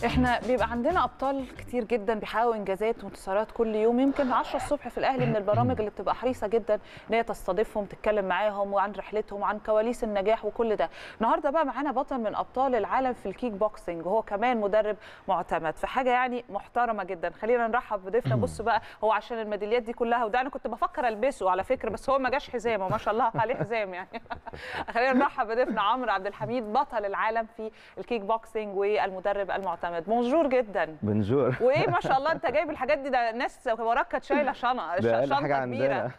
احنا بيبقى عندنا ابطال كتير جدا بيحققوا انجازات وانتصارات كل يوم يمكن 10 الصبح في الاهلي من البرامج اللي بتبقى حريصه جدا ان هي تستضيفهم تتكلم معاهم وعن رحلتهم وعن كواليس النجاح وكل ده النهارده بقى معانا بطل من ابطال العالم في الكيك بوكسنج وهو كمان مدرب معتمد في حاجه يعني محترمه جدا خلينا نرحب بضيفنا بص بقى هو عشان الميداليات دي كلها وده انا كنت بفكر البسه على فكره بس هو ما جاش حزام وما شاء الله عليه حزام يعني خلينا نرحب بضيفنا عمرو عبد الحميد بطل العالم في الكيك بوكسنج والمدرب المعتمد بونجور جدا بنجور وايه ما شاء الله انت جايب الحاجات دي ده ناس وراك كانت شايله شنطه ده أقل شنطه حاجة كبيره عندنا.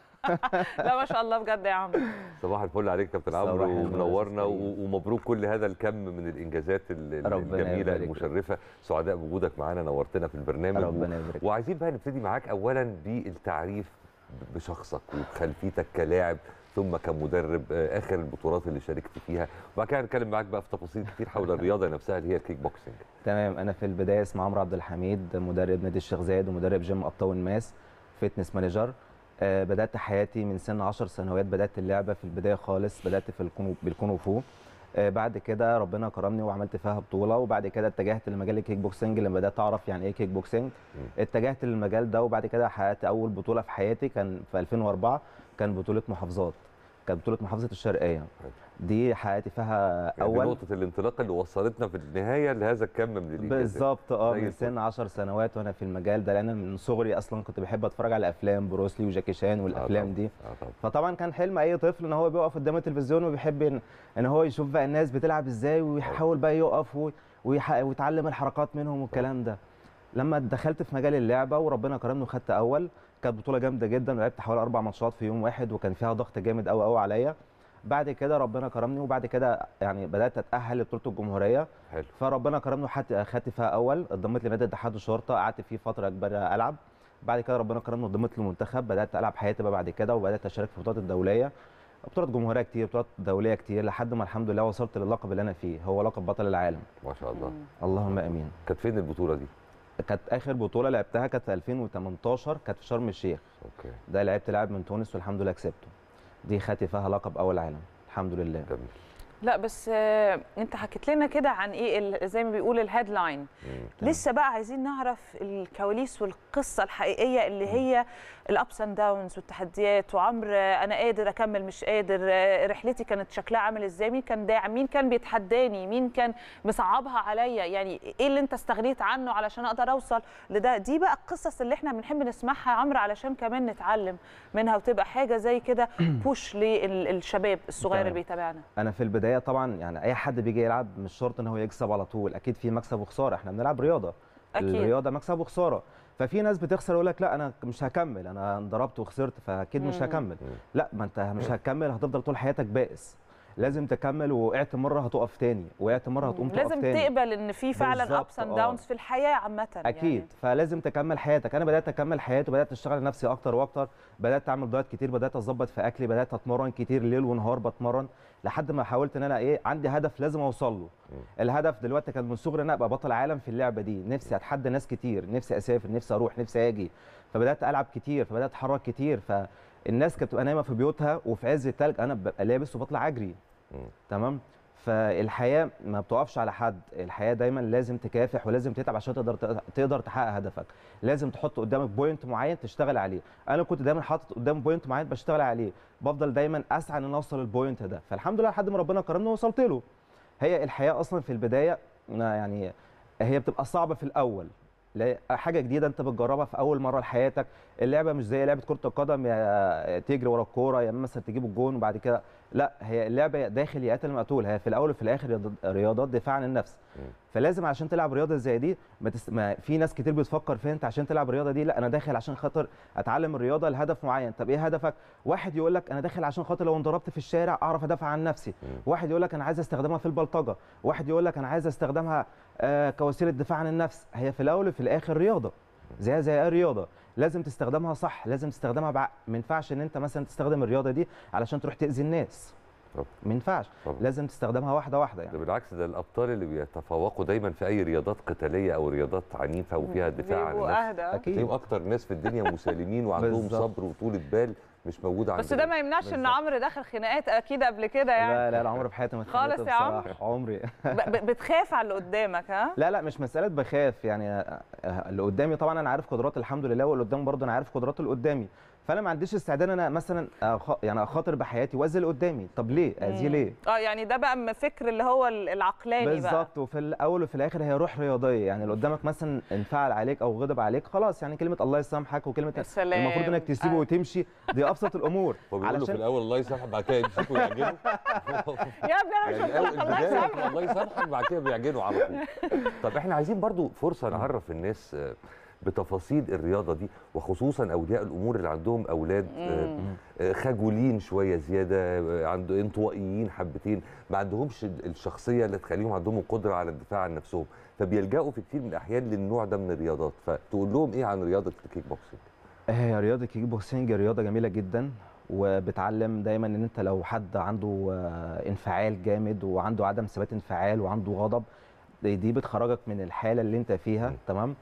لا ما شاء الله بجد يا عمرو صباح الفل عليك كابتن صباح عمرو النور يا ومنورنا أستاذ و- ومبروك كل هذا الكم من الانجازات ال- ال- ربنا الجميله يبارك فيك. المشرفه سعداء بوجودك معانا نورتنا في البرنامج ربنا يبارك فيك. وعايزين بقى نبتدي معاك اولا بالتعريف ب- بشخصك وبخلفيتك كلاعب ثم كمدرب آه، اخر البطولات اللي شاركت فيها وبعد كده هنتكلم معاك بقى في تفاصيل كتير حول الرياضه نفسها اللي هي الكيك بوكسنج تمام انا في البدايه اسمي عمرو عبد الحميد مدرب نادي الشيخ زايد ومدرب جيم ابطال الماس فيتنس مانجر آه بدات حياتي من سن 10 سنوات بدات اللعبه في البدايه خالص بدات في الكونغ بالكونغ فو آه بعد كده ربنا كرمني وعملت فيها بطوله وبعد كده اتجهت لمجال الكيك بوكسنج لما بدات اعرف يعني ايه كيك بوكسنج اتجهت للمجال ده وبعد كده حققت اول بطوله في حياتي كان في 2004 كان بطوله محافظات كانت بطوله محافظه الشرقيه دي حققت فيها يعني دي اول نقطه الانطلاق اللي وصلتنا في النهايه لهذا الكم من الانجازات بالظبط اه زي من الفل. سن 10 سنوات وانا في المجال ده لان أنا من صغري اصلا كنت بحب اتفرج على افلام بروسلي وجاكي شان آه والافلام طبعاً. دي آه طبعاً. فطبعا كان حلم اي طفل ان هو بيقف قدام التلفزيون وبيحب ان, إن هو يشوف بقى الناس بتلعب ازاي ويحاول بقى يقف و- ويح- ويتعلم الحركات منهم والكلام ده لما دخلت في مجال اللعبه وربنا كرمني وخدت اول كانت بطوله جامده جدا لعبت حوالي اربع ماتشات في يوم واحد وكان فيها ضغط جامد قوي قوي عليا بعد كده ربنا كرمني وبعد كده يعني بدات اتاهل لبطوله الجمهوريه حلو فربنا كرمني وحت- خدت فيها اول اتضمت لنادي اتحاد الشرطه قعدت فيه فتره كبيره العب بعد كده ربنا كرمني واتضمت للمنتخب بدات العب حياتي بقى بعد كده وبدات اشارك في البطولات الدوليه بطولات جمهوريه كتير بطولات دوليه كتير لحد ما الحمد لله وصلت للقب اللي انا فيه هو لقب بطل العالم ما شاء الله اللهم امين كانت فين البطوله دي كانت اخر بطوله لعبتها كانت في 2018 كانت في شرم الشيخ اوكي ده لعبت لاعب من تونس والحمد لله كسبته دي خدت فيها لقب اول عالم الحمد لله جميل لا بس آه، انت حكيت لنا كده عن ايه ال- زي ما بيقول الهيدلاين مم. لسه بقى عايزين نعرف الكواليس والقصه الحقيقيه اللي هي الابس اند داونز والتحديات وعمر آه، انا قادر اكمل مش قادر آه، رحلتي كانت شكلها عامل ازاي مين كان داعم مين كان بيتحداني مين كان مصعبها عليا يعني ايه اللي انت استغنيت عنه علشان اقدر اوصل لده دي بقى القصص اللي احنا بنحب نسمعها يا عمرو علشان كمان نتعلم منها وتبقى حاجه زي كده بوش للشباب الصغير اللي تمام. بيتابعنا انا في البدايه طبعا يعني اي حد بيجي يلعب مش شرط ان هو يكسب على طول اكيد في مكسب وخساره احنا بنلعب رياضه أكيد. الرياضه مكسب وخساره ففي ناس بتخسر يقول لك لا انا مش هكمل انا انضربت وخسرت فاكيد مش مم. هكمل لا ما انت مش هتكمل هتفضل طول حياتك بائس لازم تكمل وقعت مره هتقف تاني وقعت مره هتقوم تقف لازم تاني تقبل ان في فعلا بالظبط، ابس اند آه. داونز في الحياه عامه اكيد يعني. فلازم تكمل حياتك انا بدات اكمل حياتي وبدات اشتغل على نفسي اكتر واكتر بدات اعمل دايت كتير بدات اظبط في اكلي بدات اتمرن كتير ليل ونهار بتمرن لحد ما حاولت ان انا ايه عندي هدف لازم اوصل له الهدف دلوقتي كان من صغري ان انا ابقى بطل عالم في اللعبه دي نفسي اتحدى ناس كتير نفسي اسافر نفسي اروح نفسي اجي فبدات العب كتير فبدات اتحرك كتير فالناس كانت بتبقى نايمه في بيوتها وفي عز التلج انا ببقى لابس وبطلع اجري مم. تمام فالحياه ما بتقفش على حد الحياه دايما لازم تكافح ولازم تتعب عشان تقدر تقدر تحقق هدفك لازم تحط قدامك بوينت معين تشتغل عليه انا كنت دايما حاطط قدام بوينت معين بشتغل عليه بفضل دايما اسعى ان أنا اوصل للبوينت ده فالحمد لله لحد ما ربنا كرمني وصلت له هي الحياه اصلا في البدايه أنا يعني هي بتبقى صعبه في الاول لا- حاجه جديده انت بتجربها في اول مره لحياتك اللعبه مش زي لعبه كره القدم يا تجري ورا الكوره يا اما مثلا تجيب الجون وبعد كده لا هي اللعبه يا داخل يا قاتل مقتول هي في الاول وفي الاخر رياض- رياضات دفاع عن النفس مم. فلازم عشان تلعب رياضه زي دي ما, تس... ما في ناس كتير بتفكر فيها انت عشان تلعب الرياضه دي لا انا داخل عشان خاطر اتعلم الرياضه لهدف معين طب ايه هدفك واحد يقول لك انا داخل عشان خاطر لو انضربت في الشارع اعرف ادافع عن نفسي مم. واحد يقول لك انا عايز استخدمها في البلطجه واحد يقول لك انا عايز استخدمها آه كوسيله دفاع عن النفس هي في الاول وفي الاخر رياضه زيها زي اي رياضه لازم تستخدمها صح لازم تستخدمها بعقل ما ينفعش ان انت مثلا تستخدم الرياضه دي علشان تروح تاذي الناس طبعا. ما ينفعش طبعا. لازم تستخدمها واحده واحده ده يعني بالعكس ده الابطال اللي بيتفوقوا دايما في اي رياضات قتاليه او رياضات عنيفه وفيها دفاع عن بيبقوا النفس اهدى اكيد تلاقيهم اكتر ناس في الدنيا مسالمين وعندهم بالظبط. صبر وطولة بال مش موجوده بس عندنا ده ما يمنعش ان بالظبط. عمرو دخل خناقات اكيد قبل كده يعني لا لا لا عمري في حياتي ما خالص اتخانقت يا عمرو. بصراحة. عمري ب- ب- بتخاف على اللي قدامك ها لا لا مش مساله بخاف يعني آه، اللي قدامي طبعا انا عارف قدرات الحمد لله واللي قدامي برضه انا عارف قدرات اللي قدامي فانا ما عنديش استعداد انا مثلا أخ... يعني اخاطر بحياتي واذي اللي قدامي طب ليه اذيه مم. ليه اه يعني ده بقى م- فكر اللي هو ال- العقلاني بقى بالظبط وفي الاول وفي الاخر هي روح رياضيه يعني اللي قدامك مثلا انفعل عليك او غضب عليك خلاص يعني كلمه الله يسامحك وكلمه يا سلام. المفروض انك تسيبه آه. وتمشي دي ابسط الامور هو بيقول له في الاول الله يسامحك بعد كده يمسكه ويعجنه يا ابني انا مش يعني قلت لك الأول الله البداية يسامحك الله يسامحك بعد كده بيعجنوا على طول طب احنا عايزين برضو فرصه نعرف الناس آه، بتفاصيل الرياضه دي وخصوصا اولياء الامور اللي عندهم اولاد آه، آه، خجولين شويه زياده آه، عنده انطوائيين حبتين ما عندهمش ال- الشخصيه اللي تخليهم عندهم القدره على الدفاع عن نفسهم فبيلجأوا في كتير من الاحيان للنوع ده من الرياضات فتقول لهم ايه عن رياضه الكيك بوكسينج هي رياضه كيك بوكسينج رياضه جميله جدا وبتعلم دايما ان انت لو حد عنده آه، انفعال جامد وعنده عدم ثبات انفعال وعنده غضب دي دي بتخرجك من الحاله اللي انت فيها م. تمام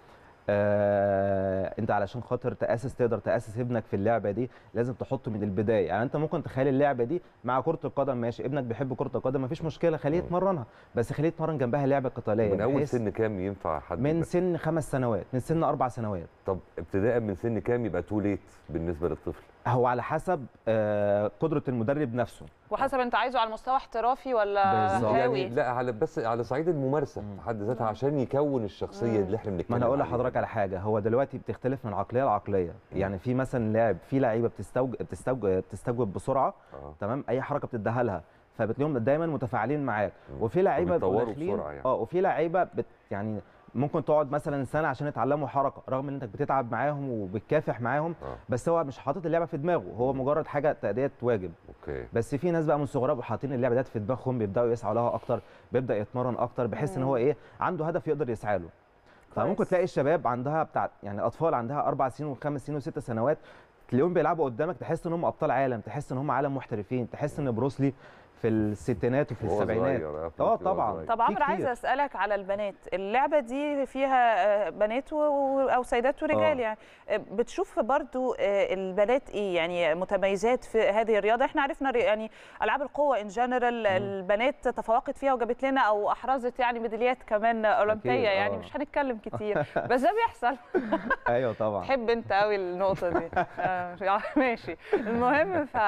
آه انت علشان خاطر تاسس تقدر تاسس ابنك في اللعبه دي لازم تحطه من البدايه يعني انت ممكن تخلي اللعبه دي مع كره القدم ماشي ابنك بيحب كره القدم مفيش مشكله خليه م. يتمرنها بس خليه يتمرن جنبها لعبه قتاليه من اول بحيث سن كام ينفع حد من يبقى- سن خمس سنوات من سن اربع سنوات طب ابتداء من سن كام يبقى تو ليت بالنسبه للطفل هو على حسب آه، قدره المدرب نفسه وحسب انت عايزه على مستوى احترافي ولا بالظبط. هاوي يعني لا على بس على صعيد الممارسه مم. في حد ذاتها عشان يكون الشخصيه مم. اللي احنا بنتكلم ما انا اقول عليها. لحضرتك على حاجه هو دلوقتي بتختلف من عقليه لعقليه يعني في مثلا لاعب في لعيبه بتستوجب بتستوجب بتستوجب بسرعه آه. تمام اي حركه بتديها لها فبتلاقيهم دايما متفاعلين معاك مم. وفي لعيبه بيبقوا فبيتطوروا داخلين بسرعة يعني. اه وفي لعيبه بت يعني ممكن تقعد مثلا سنه عشان يتعلموا حركه رغم ان انت بتتعب معاهم وبتكافح معاهم اه بس هو مش حاطط اللعبه في دماغه هو مجرد حاجه تاديه واجب اوكي بس في ناس بقى من صغرهم حاطين اللعبه ديت في دماغهم بيبداوا يسعوا لها اكتر بيبدا يتمرن اكتر بحيث ان هو ايه عنده هدف يقدر يسعى له فممكن كويس. تلاقي الشباب عندها بتاع يعني اطفال عندها اربع سنين وخمس سنين وست سنوات تلاقيهم بيلعبوا قدامك تحس ان هم ابطال عالم تحس ان هم عالم محترفين تحس ان بروسلي في الستينات وفي وهو السبعينات صغير، آه، اه في وهو طبعا صغير. طب في عمرو كتير. عايزه اسالك على البنات اللعبه دي فيها آه، بنات و- و- او سيدات ورجال آه. يعني آه، بتشوف برضو آه، البنات ايه يعني متميزات في هذه الرياضه احنا عرفنا ري- يعني العاب القوه ان جنرال البنات تفوقت فيها وجابت لنا او احرزت يعني ميداليات كمان اولمبيه أكيد، يعني آه. مش هنتكلم كتير بس ده بيحصل ايوه طبعا تحب انت قوي النقطه دي آه، ماشي المهم ف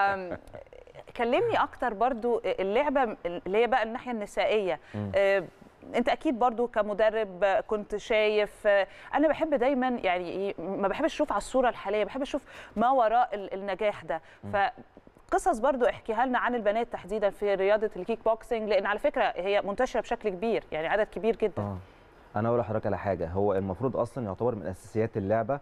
كلمني اكتر برضو اللعبه اللي هي بقى الناحيه النسائيه مم. آه، انت اكيد برضو كمدرب آه، كنت شايف آه، انا بحب دايما يعني إيه، ما بحبش اشوف على الصوره الحاليه بحب اشوف ما وراء ال- النجاح ده ف قصص برضو احكيها لنا عن البنات تحديدا في رياضه الكيك بوكسنج لان على فكره هي منتشره بشكل كبير يعني عدد كبير جدا اه انا اقول لحضرتك على حاجه هو المفروض اصلا يعتبر من اساسيات اللعبه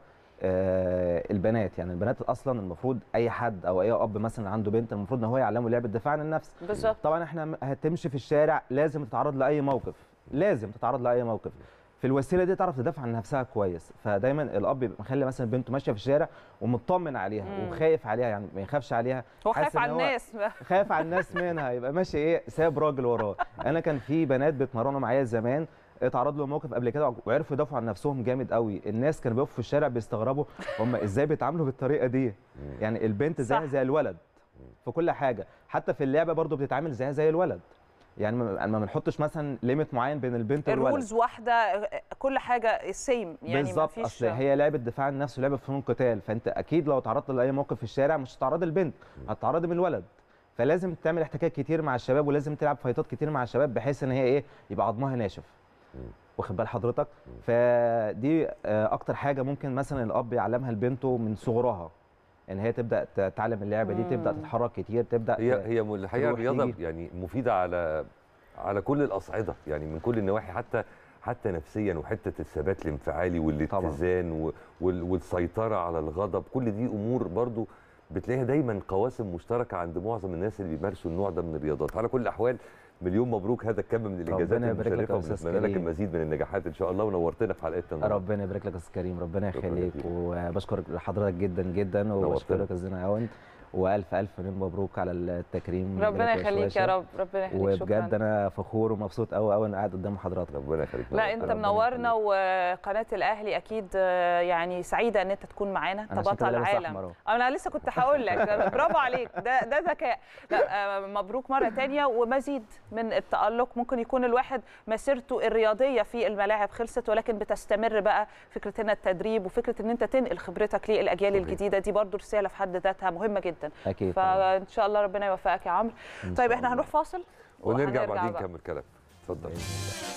آه البنات يعني البنات اصلا المفروض اي حد او اي اب مثلا عنده بنت المفروض ان هو يعلمه لعبه دفاع عن النفس بالظبط طبعا احنا م- هتمشي في الشارع لازم تتعرض لاي موقف لازم تتعرض لاي موقف في الوسيله دي تعرف تدافع عن نفسها كويس فدايما الاب يبقى مخلي مثلا بنته ماشيه في الشارع ومطمن عليها مم. وخايف عليها يعني ما يخافش عليها هو حاسس خايف إن على هو الناس خايف على الناس منها يبقى ماشي ايه ساب راجل وراه انا كان في بنات بيتمرنوا معايا زمان اتعرض لهم موقف قبل كده وعرفوا يدافعوا عن نفسهم جامد قوي الناس كانوا بيقفوا في الشارع بيستغربوا هم ازاي بيتعاملوا بالطريقه دي يعني البنت صح. زيها زي الولد في كل حاجه حتى في اللعبه برضو بتتعامل زيها زي الولد يعني ما ما بنحطش مثلا ليميت معين بين البنت والولد الرولز واحده كل حاجه السيم يعني ما بالظبط فيش اصل هي لعبه دفاع عن النفس ولعبه فنون قتال فانت اكيد لو تعرضت لاي موقف في الشارع مش هتعرض البنت هتعرض من الولد فلازم تعمل احتكاك كتير مع الشباب ولازم تلعب فايتات كتير مع الشباب بحيث ان هي ايه يبقى عظمها ناشف مم. واخد بال حضرتك فدي آه، اكتر حاجه ممكن مثلا الاب يعلمها لبنته من صغرها ان هي تبدا تتعلم اللعبه دي تبدا مم. تتحرك كتير تبدا هي هي م- الحقيقه تروح الرياضه تيجي. يعني مفيده على على كل الاصعده يعني من كل النواحي حتى حتى نفسيا وحته الثبات الانفعالي والاتزان و- وال- والسيطره على الغضب كل دي امور برضو بتلاقيها دايما قواسم مشتركه عند معظم الناس اللي بيمارسوا النوع ده من الرياضات على كل الاحوال مليون مبروك هذا الكم من الانجازات ربنا يبارك لك المشرفه يا أستاذ ونتمنى لك كريم. المزيد من النجاحات ان شاء الله ونورتنا في حلقتنا النهارده ربنا يبارك لك يا استاذ كريم ربنا شكراً يخليك جزيلاً. وبشكر حضرتك جدا جدا نورتنا. وبشكرك يا زينة عون والف الف مبروك على التكريم ربنا جالك يا يخليك يا شواشة. رب ربنا يخليك وبجد شكراً. انا فخور ومبسوط قوي قوي انا قاعد قدام حضرتك ربنا يخليك لا انت ربنا منورنا وقناه الاهلي اكيد آه، يعني سعيده ان انت تكون معانا انت انا عشان كده بطل لابس عالم احمر اهو انا لسه كنت هقول لك برافو عليك ده ده ذكاء لا آه، مبروك مره تانية ومزيد من التالق ممكن يكون الواحد مسيرته الرياضيه في الملاعب خلصت ولكن بتستمر بقى فكره هنا التدريب وفكره ان انت تنقل خبرتك للاجيال صحيح. الجديده دي برضو رساله في حد ذاتها مهمه جدا اكيد طبعاً. فان شاء الله ربنا يوفقك يا عمرو إن طيب شاء احنا الله. هنروح فاصل ونرجع وهنرجع بعدين بقى. نكمل كلام اتفضل